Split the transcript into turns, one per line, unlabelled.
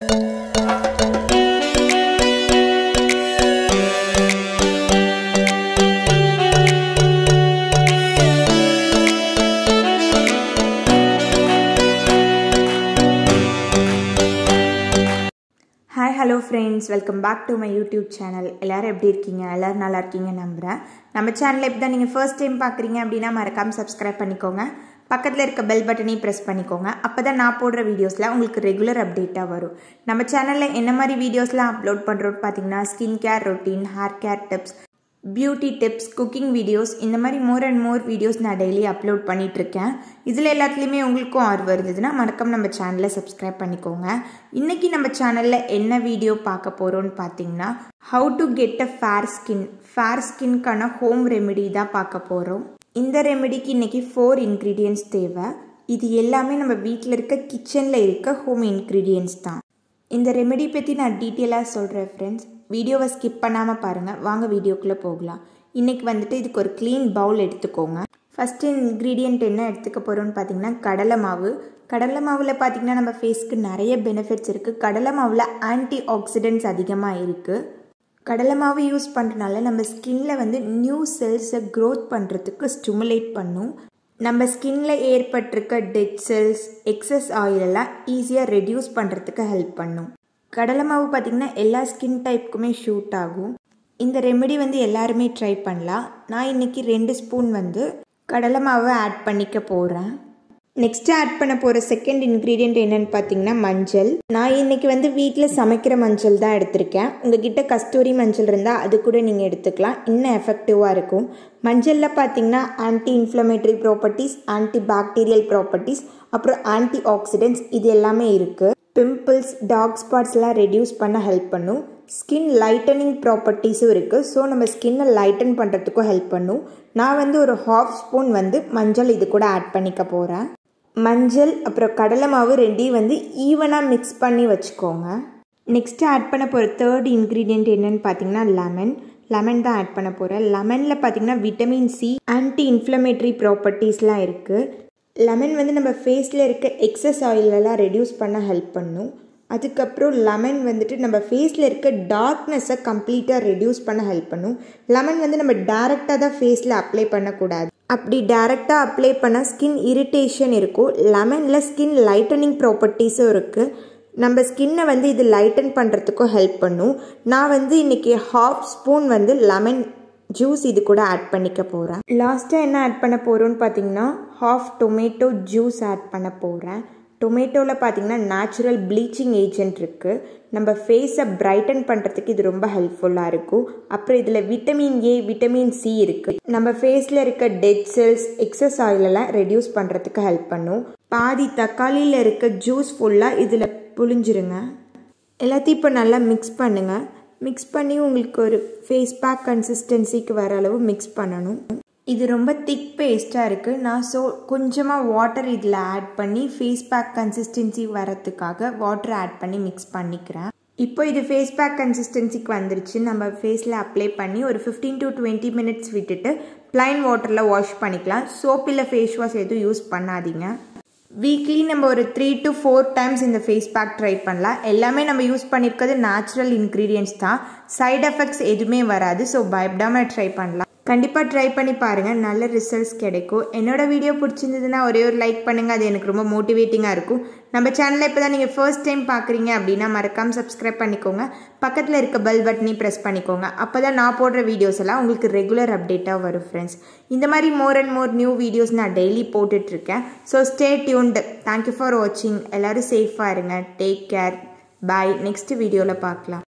hi hello friends welcome back to my YouTube channel எல்லோரும் எப்படி இருக்கீங்க எல்லோரும் நல்லா இருக்கீங்க நம்புகிறேன் நம்ம சேனலில் இப்போ தான் நீங்கள் ஃபர்ஸ்ட் டைம் பார்க்குறீங்க அப்படின்னா மறக்காமல் சப்ஸ்கிரைப் பண்ணிக்கோங்க பக்கத்தில் இருக்க பெல் பட்டனையும் ப்ரெஸ் பண்ணிக்கோங்க அப்போ தான் நான் போடுற வீடியோஸில் உங்களுக்கு ரெகுலர் அப்டேட்டாக வரும் நம்ம சேனலில் என்ன மாதிரி வீடியோஸ்லாம் அப்லோட் பண்ணுறோன்னு பார்த்தீங்கன்னா skin care routine hair care tips beauty tips cooking videos இந்த மாதிரி மோர் அண்ட் மோர் வீடியோஸ் நான் டெய்லி அப்லோட் பண்ணிகிட்ருக்கேன் இதில் எல்லாத்துலேயுமே உங்களுக்கும் ஆர்வம் இருந்ததுன்னா மறக்காம நம்ம சேனலை சப்ஸ்கிரைப் பண்ணிக்கோங்க இன்றைக்கி நம்ம சேனலில் என்ன வீடியோ பார்க்க போகிறோன்னு பார்த்தீங்கன்னா how to get a fair skin fair ஸ்கின்க்கான ஹோம் ரெமெடி தான் பார்க்க போகிறோம் இந்த ரெமெடிக்கு இன்றைக்கி ஃபோர் இன்க்ரீடியன்ட்ஸ் தேவை இது எல்லாமே நம்ம வீட்டில் இருக்க கிச்சனில் இருக்க ஹோம் இன்க்ரீடியன்ட்ஸ் தான் இந்த ரெமெடி பற்றி நான் டீட்டெயிலாக சொல்கிறேன் ஃப்ரெண்ட்ஸ் வீடியோவை ஸ்கிப் பண்ணாமல் பாருங்கள் வாங்க வீடியோக்குள்ளே போகலாம் இன்றைக்கி வந்துட்டு இதுக்கு ஒரு க்ளீன் பவுல் எடுத்துக்கோங்க ஃபஸ்ட்டு இன்க்ரீடியண்ட் என்ன எடுத்துக்க போகிறோம்னு பார்த்தீங்கன்னா கடலை மாவு கடலை மாவில் பார்த்திங்கன்னா நம்ம ஃபேஸ்க்கு நிறைய பெனிஃபிட்ஸ் இருக்குது கடலை மாவில் ஆன்டி ஆக்சிடென்ட்ஸ் அதிகமாக இருக்குது கடலை மாவு யூஸ் பண்ணுறனால நம்ம ஸ்கின்ல வந்து நியூ செல்ஸை க்ரோத் பண்ணுறதுக்கு ஸ்டிமுலேட் பண்ணும் நம்ம ஸ்கின்ல ஏற்பட்டிருக்க டெட் செல்ஸ் எக்ஸஸ் ஆயிலெல்லாம் ஈஸியாக ரெடியூஸ் பண்ணுறதுக்கு ஹெல்ப் பண்ணும் கடலை மாவு பார்த்திங்கன்னா எல்லா ஸ்கின் டைப்புக்குமே ஷூட் ஆகும் இந்த ரெமெடி வந்து எல்லாருமே ட்ரை பண்ணலாம் நான் இன்றைக்கி ரெண்டு ஸ்பூன் வந்து கடலை மாவை ஆட் பண்ணிக்க போகிறேன் நெக்ஸ்ட்டு ஆட் பண்ண போகிற செகண்ட் இன்க்ரீடியன்ட் என்னென்னு பார்த்தீங்கன்னா மஞ்சள் நான் இன்றைக்கி வந்து வீட்டில் சமைக்கிற மஞ்சள் தான் எடுத்திருக்கேன் உங்ககிட்ட கஸ்தூரி மஞ்சள் இருந்தால் அது கூட நீங்கள் எடுத்துக்கலாம் இன்னும் எஃபெக்டிவாக இருக்கும் மஞ்சளில் பார்த்தீங்கன்னா anti inflammatory properties anti bacterial properties அப்புறம் ஆன்டி ஆக்சிடென்ட்ஸ் இது எல்லாமே இருக்குது பிம்பிள்ஸ் டார்க் ஸ்பாட்ஸ்லாம் ரெடியூஸ் பண்ண ஹெல்ப் பண்ணும் ஸ்கின் லைட்டனிங் ப்ராப்பர்ட்டிஸும் இருக்குது ஸோ நம்ம ஸ்கின்னை லைட்டன் பண்ணுறதுக்கும் ஹெல்ப் பண்ணும் நான் வந்து ஒரு ஹாஃப் ஸ்பூன் வந்து மஞ்சள் இது கூட ஆட் பண்ணிக்க போகிறேன் மஞ்சள் அப்புறம் கடலை மாவு ரெண்டையும் வந்து ஈவனாக மிக்ஸ் பண்ணி வச்சுக்கோங்க நெக்ஸ்ட்டு ஆட் பண்ண போகிற தேர்ட் இன்க்ரீடியண்ட் என்னென்னு பார்த்தீங்கன்னா லெமன் லெமன் தான் ஆட் பண்ண போகிறேன் லெமனில் பார்த்தீங்கன்னா விட்டமின் சி ஆன்டி இன்ஃப்ளமேட்டரி ப்ராப்பர்ட்டிஸ்லாம் இருக்குது லெமன் வந்து நம்ம ஃபேஸில் இருக்க எக்ஸஸ் ஆயிலெல்லாம் ரெடியூஸ் பண்ண ஹெல்ப் பண்ணும் அதுக்கப்புறம் லெமன் வந்துட்டு நம்ம ஃபேஸில் இருக்க டார்க்னஸை கம்ப்ளீட்டாக ரெடியூஸ் பண்ண ஹெல்ப் பண்ணும் லெமன் வந்து நம்ம டேரெக்டாக தான் ஃபேஸில் அப்ளை பண்ணக்கூடாது அப்படி டேரெக்டாக அப்ளை பண்ணால் ஸ்கின் இரிட்டேஷன் இருக்கும் லெமனில் ஸ்கின் லைட்டனிங் ப்ராப்பர்ட்டிஸும் இருக்குது நம்ம ஸ்கின்னை வந்து இது லைட்டன் பண்ணுறதுக்கும் ஹெல்ப் பண்ணும் நான் வந்து இன்றைக்கி ஹாஃப் ஸ்பூன் வந்து லெமன் ஜூஸ் இது கூட ஆட் பண்ணிக்க போகிறேன் லாஸ்ட்டாக என்ன ஆட் பண்ண போகிறோன்னு பார்த்தீங்கன்னா ஹாஃப் டொமேட்டோ ஜூஸ் ஆட் பண்ண போகிறேன் டொமேட்டோவில் பார்த்தீங்கன்னா நேச்சுரல் ப்ளீச்சிங் ஏஜென்ட் இருக்குது நம்ம ஃபேஸை பிரைட்டன் பண்ணுறதுக்கு இது ரொம்ப ஹெல்ப்ஃபுல்லாக இருக்கும் அப்புறம் இதில் விட்டமின் ஏ விட்டமின் சி இருக்குது நம்ம ஃபேஸில் இருக்க டெட் செல்ஸ் எக்ஸஸ் ஆயிலெல்லாம் ரெடியூஸ் பண்ணுறதுக்கு ஹெல்ப் பண்ணும் பாதி தக்காளியில் இருக்க ஜூஸ் ஃபுல்லாக இதில் புழிஞ்சிருங்க எல்லாத்தையும் இப்போ நல்லா மிக்ஸ் பண்ணுங்கள் மிக்ஸ் பண்ணி உங்களுக்கு ஒரு ஃபேஸ் பேக் கன்சிஸ்டன்சிக்கு வர அளவு மிக்ஸ் பண்ணணும் இது ரொம்ப திக் பேஸ்ட்டாக இருக்குது நான் ஸோ கொஞ்சமாக வாட்டர் இதில் ஆட் பண்ணி ஃபேஸ் பேக் கன்சிஸ்டன்சி வரத்துக்காக வாட்டர் ஆட் பண்ணி மிக்ஸ் பண்ணிக்கிறேன் இப்போ இது ஃபேஸ் பேக் கன்சிஸ்டன்சிக்கு வந்துருச்சு நம்ம ஃபேஸில் அப்ளை பண்ணி ஒரு ஃபிஃப்டீன் டு டுவெண்ட்டி மினிட்ஸ் விட்டுட்டு ப்ளைன் வாட்டரில் வாஷ் பண்ணிக்கலாம் சோப் இல்லை ஃபேஸ் வாஷ் எதுவும் யூஸ் பண்ணாதீங்க வீக்லி நம்ம ஒரு த்ரீ டு ஃபோர் டைம்ஸ் இந்த ஃபேஸ் பேக் ட்ரை பண்ணலாம் எல்லாமே நம்ம யூஸ் பண்ணியிருக்கிறது நேச்சுரல் இன்க்ரீடியன்ஸ் தான் சைட் எஃபெக்ட்ஸ் எதுவுமே வராது ஸோ பயப்படாமல் ட்ரை பண்ணலாம் கண்டிப்பாக ட்ரை பண்ணி பாருங்கள் நல்ல ரிசல்ட்ஸ் கிடைக்கும் என்னோட வீடியோ பிடிச்சிருந்ததுன்னா ஒரே ஒரு லைக் பண்ணுங்கள் அது எனக்கு ரொம்ப மோட்டிவேட்டிங்காக இருக்கும் நம்ம சேனலில் இப்போ தான் நீங்கள் ஃபர்ஸ்ட் டைம் பார்க்குறீங்க அப்படின்னா மறக்காமல் சப்ஸ்கிரைப் பண்ணிக்கோங்க பக்கத்தில் இருக்க பெல் பட்டனையும் ப்ரெஸ் பண்ணிக்கோங்க அப்போ தான் நான் போடுற வீடியோஸ் எல்லாம் உங்களுக்கு ரெகுலர் அப்டேட்டாக வரும் ஃப்ரெண்ட்ஸ் இந்த மாதிரி more and more new videos நான் டெய்லி போட்டுட்ருக்கேன் so stay tuned thank you for வாட்சிங் எல்லோரும் சேஃபாக இருங்க டேக் கேர் பாய் நெக்ஸ்ட் வீடியோவில் பார்க்கலாம்